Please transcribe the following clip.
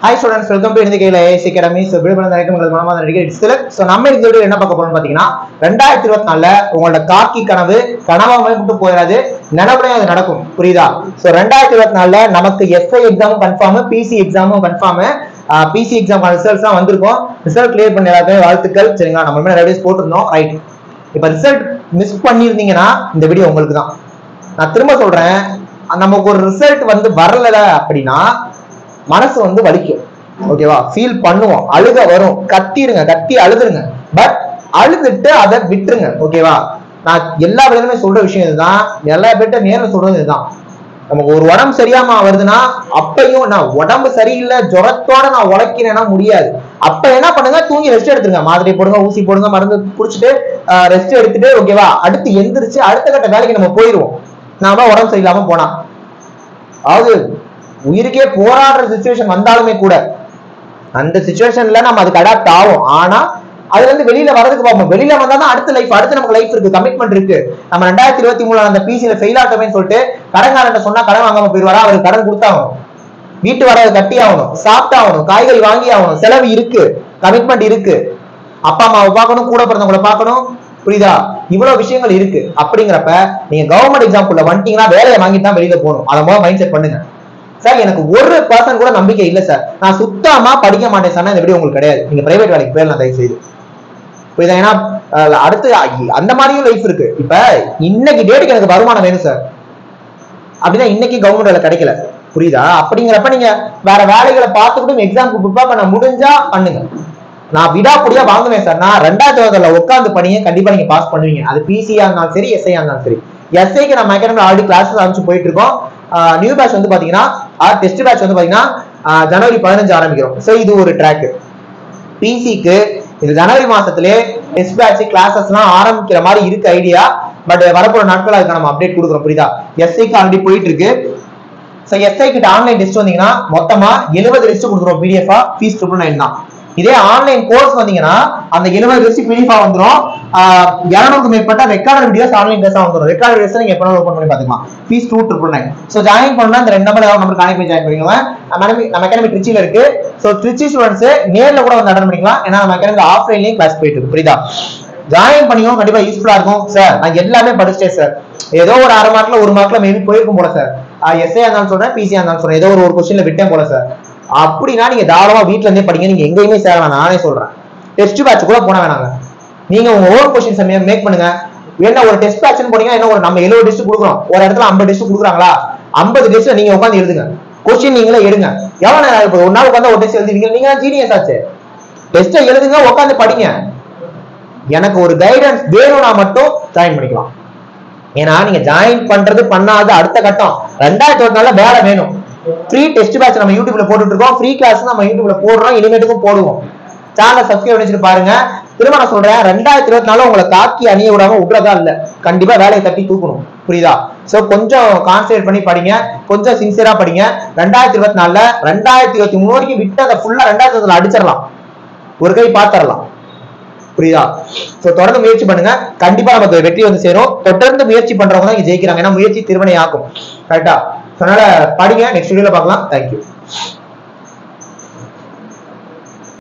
hi students welcome to இந்த கையில் as academy so விடுபட நடக்கும் உங்களுக்கு மனமாக நடிகை இட்ஸ் ஸோ நம்ம இந்த வீடியோ என்ன பார்க்க போறோம்னு பார்த்தீங்கன்னா ரெண்டாயிரத்தி இருபத்தி நாலுல உங்களோட காக்கி கனவு கனவா மட்டும் போயிடாது நினைவுலையும் அது நடக்கும் புரியுதா ஸோ ரெண்டாயிரத்தி இருபத்தி நாலுல நமக்கு எஸ்ஐ எக்ஸாமும் கன்ஃபார்ம் பிசி எக்ஸாமும் கன்ஃபார்ம் பிசி எக்ஸாம் ரிசல்ட்ஸ் தான் வந்திருக்கும் ரிசல்ட் கிளியர் பண்ண எல்லாத்தையும் வாழ்த்துக்கள் சரிங்களா நம்ம நிறைய டேஸ் போட்டிருந்தோம் ரைட் இப்போ ரிசல்ட் மிஸ் பண்ணியிருந்தீங்கன்னா இந்த வீடியோ உங்களுக்கு தான் நான் திரும்ப சொல்றேன் நமக்கு ஒரு ரிசல்ட் வந்து வரல அப்படின்னா மனசு வந்து வலிக்கும் ஓகேவா ஃபீல் பண்ணுவோம் அழுக வரும் கத்திருங்க கத்தி அழுதுருங்க பட் அழுதுட்டு அதை விட்டுருங்க ஓகேவா நான் எல்லா விதமே சொல்ற விஷயம் இதுதான் எல்லா பேர்ட்ட நேரில் சொல்றது இதுதான் நமக்கு ஒரு உடம்பு சரியாம வருதுன்னா அப்பையும் நான் உடம்பு சரியில்லை ஜுரத்தோட நான் உழைக்கிறேன்னா முடியாது அப்ப என்ன பண்ணுங்க தூங்கி ரெஸ்ட் எடுத்துருங்க மாத்திரை போடுங்க ஊசி போடுங்க மருந்து குடிச்சிட்டு ரெஸ்ட் எடுத்துட்டு ஓகேவா அடுத்து எந்திரிச்சு அடுத்த கட்ட வேலைக்கு நம்ம போயிடுவோம் நாம உடம்பு சரியில்லாம போனா அதாவது உயிருக்கே போராடுற சுச்சுவேஷன் வந்தாலுமே கூட அந்த சுச்சுவேஷன்ல நம்ம அதுக்கு அடாப்ட் ஆகும் ஆனா அதுல இருந்து வெளியில வரதுக்கு பார்ப்போம் வெளியில வந்தா தான் அடுத்த லைஃப் அடுத்து நமக்கு லைஃப் இருக்கு கமிட்மெண்ட் இருக்கு நம்ம ரெண்டாயிரத்தி இருபத்தி மூணுல அந்த பிசியில ஃபெயில் ஆட்டோமேன்னு சொல்லிட்டு கடன்காரன் சொன்னா கடன் வாங்காம போயிடுவாரா அவருக்கு கடன் கொடுத்தாகணும் வீட்டு வரவை கட்டி ஆகணும் சாப்பிட்டாகணும் காய்கறி வாங்கி ஆகணும் செலவு இருக்கு கமிட்மெண்ட் இருக்கு அப்பா அம்மாவை பார்க்கணும் கூட பிறந்தவங்களை பார்க்கணும் புரியுதா இவ்வளவு விஷயங்கள் இருக்கு அப்படிங்கிறப்ப நீங்க கவர்மெண்ட் எக்ஸாம்குள்ள வந்துட்டீங்கன்னா வேலையை வாங்கிட்டு தான் வெளியில போகணும் அதை முதல்ல மைண்ட் செட் பண்ணுங்க சார் எனக்கு ஒரு பர்சன் கூட நம்பிக்கை இல்லை சார் நான் சுத்தமா படிக்க மாட்டேன் சார் இந்த வீடியோ உங்களுக்கு கிடையாது நீங்க பிரைவேட் வேலைக்கு போயிடலாம் தயவு செய்து புரியுதா ஏன்னா அஹ், அடுத்து அ- அந்த மாதிரியும் லைஃப் இருக்கு இப்ப இன்னைக்கு டேட்டுக்கு எனக்கு வருமானம் வேணும் சார் அப்படின்னா இன்னைக்கு கவர்மெண்ட் வேலை கிடைக்கல புரியுதா அப்படிங்கிறப்ப நீங்க வேற வேலைகளை பார்த்துக்கிட்டும் எக்ஸாம்க்கு ப்ரிப்பேர் பண்ண முடிஞ்சா பண்ணுங்க நான் விடாப்படியா வாங்குவேன் சார் நான் ரெண்டாயிரத்தி இருபதுல உட்காந்து பண்ணியே கண்டிப்பா நீங்க பாஸ் பண்ணுவீங்க அது பிசியா இருந்தாலும் சரி எஸ்ஐயா இருந்தாலும் சரி எஸ்ஐக்கு நம்ம அகாடமி ஆல்ரெடி கிளாஸஸ் ஆரம்பிச்சு போயிட்டு இருக்கோம் நியூ பேட்ச் வந்து பாத்தீங்கன்னா டெஸ்ட் பேட்ச் வந்து பாத்தீங்கன்னா ஆஹ் ஜனவரி பதினஞ்சு ஆரம்பிக்கிறோம் ஸோ இது ஒரு ட்ராக் பிசிக்கு இந்த ஜனவரி மாசத்திலே டெஸ்ட் பேட்ச் கிளாஸஸ்லாம் ஆரம்பிக்கிற மாதிரி இருக்கு ஐடியா பட் வரப்போற நாட்கள் அதுக்கு நம்ம அப்டேட் கொடுக்குறோம் புரியுதா எஸ்ஐக்கு ஆல்ரெடி போயிட்டு இருக்கு ஸோ எஸ்ஐ கிட்ட ஆன்லைன் டெஸ்ட் வந்தீங்கன்னா மொத்தமா எழுபது லிஸ்ட் கொடுக்குறோம் பிடிஎஃபா ஃபீஸ் ட்ரிபிள் நைன் தான் இதே ஆன்லைன் கோர்ஸ் வந்தீங்கன்னா அந்த எழுபது லிஸ்ட் பிடிஎஃபா வந்துடும் இரநூறுக்கு மேற்பட்ட ரெக்கார்டு வீடியோஸ் ஆன்லைன் டெஸ்ட் வந்துடும் ரெக்கார்டு வீடியோஸ் நீங்க எப்போ ஓப்பன் பண்ணி பார்த்துக்கலாம் fees two triple nine so join பண்ணா இந்த ரெண்டு நம்பர் நம்பர் கனெக்ட் பண்ணி ஜாயின் பண்ணிக்கோங்க நம்ம academy- நம்ம அகாடமி திருச்சியில இருக்கு ஸோ திருச்சி ஸ்டூடெண்ட்ஸ் நேர்ல கூட வந்து அட்டன் பண்ணிக்கலாம் ஏன்னா நம்ம அகாடமி ஆஃப்லைன்லயும் கிளாஸ் போயிட்டு இருக்கு புரியுதா ஜாயின் பண்ணிக்கோ கண்டிப்பா யூஸ்ஃபுல்லா இருக்கும் சார் நான் எல்லாமே படிச்சிட்டேன் சார் ஏதோ ஒரு அரை மார்க்ல ஒரு மார்க்ல மேபி போயிருக்கும் போல சார் எஸ்ஏ இருந்தாலும் சொல்றேன் பிசியா இருந்தாலும் சொல்றேன் ஏதோ ஒரு ஒரு கொஸ்டின்ல விட்டேன் போல சார் அப்படின்னா நீங்க தாராளமா வீட்ல இருந்தே படிங்க நீங்க எங்கேயுமே சேர வேணாம் நானே சொல்றேன் டெஸ்ட் பேட்ச் கூட போன வேணாங்க நீங்க உங்க ஓன் கொஸ்டின்ஸ் மேக் பண்ணுங்க என்ன ஒரு டெஸ்ட் பேட்ச்னு போனீங்கன்னா என்ன ஒரு நம்ம எழுபது டெஸ்ட் கொடுக்குறோம் ஒரு இடத்துல ஐம்பது டெஸ்ட் கொடுக்குறாங்களா ஐம்பது டெஸ்ட் நீங்க உட்காந்து எழுதுங்க கொஸ்டின் நீங்களே எடுங்க எவ்வளவு நேரம் இப்போ ஒரு நாள் உட்காந்து ஒரு டெஸ்ட் எழுதுவீங்க நீங்க ஜீனியஸ் ஆச்சு டெஸ்ட்டை எழுதுங்க உட்காந்து படிங்க எனக்கு ஒரு கைடன்ஸ் வேணும்னா மட்டும் ஜாயின் பண்ணிக்கலாம் ஏன்னா நீங்க ஜாயின் பண்றது பண்ணாத அடுத்த கட்டம் ரெண்டாயிரத்தி ஒரு நாள்ல வேலை வேணும் ஃப்ரீ டெஸ்ட் பேட்ச் நம்ம யூடியூப்ல போட்டுட்டு இருக்கோம் ஃப்ரீ கிளாஸ் நம்ம யூடியூப்ல போடுறோம் இனிமேட்டுக்கும் போடுவோம் சேனலை சப்ஸ்கிரைப் வச்சுட்டு பாருங்க திரும்ப நான் சொல்றேன் ரெண்டாயிரத்தி இருபத்தி நாலு உங்களை தாக்கி அணிய விடாம விடுறதா இல்ல கண்டிப்பா வேலையை தட்டி தூக்கணும் புரியுதா சோ கொஞ்சம் கான்சென்ட்ரேட் பண்ணி படிங்க கொஞ்சம் சின்சியரா படிங்க ரெண்டாயிரத்தி இருபத்தி நாலுல ரெண்டாயிரத்தி இருபத்தி மூணு வரைக்கும் விட்டு அதை ஃபுல்லா ரெண்டாயிரத்தி இருபதுல அடிச்சிடலாம் ஒரு கை பாத்திரலாம் புரியுதா சோ தொடர்ந்து முயற்சி பண்ணுங்க கண்டிப்பா நமக்கு வெற்றி வந்து சேரும் தொடர்ந்து முயற்சி பண்றவங்க தான் இங்க ஜெயிக்கிறாங்க ஏன்னா முயற்சி திருவனை ஆக்கும் கரெக்டா அதனால படிங்க நெக்ஸ்ட் வீடியோல பார்க்கலாம் தேங்க்யூ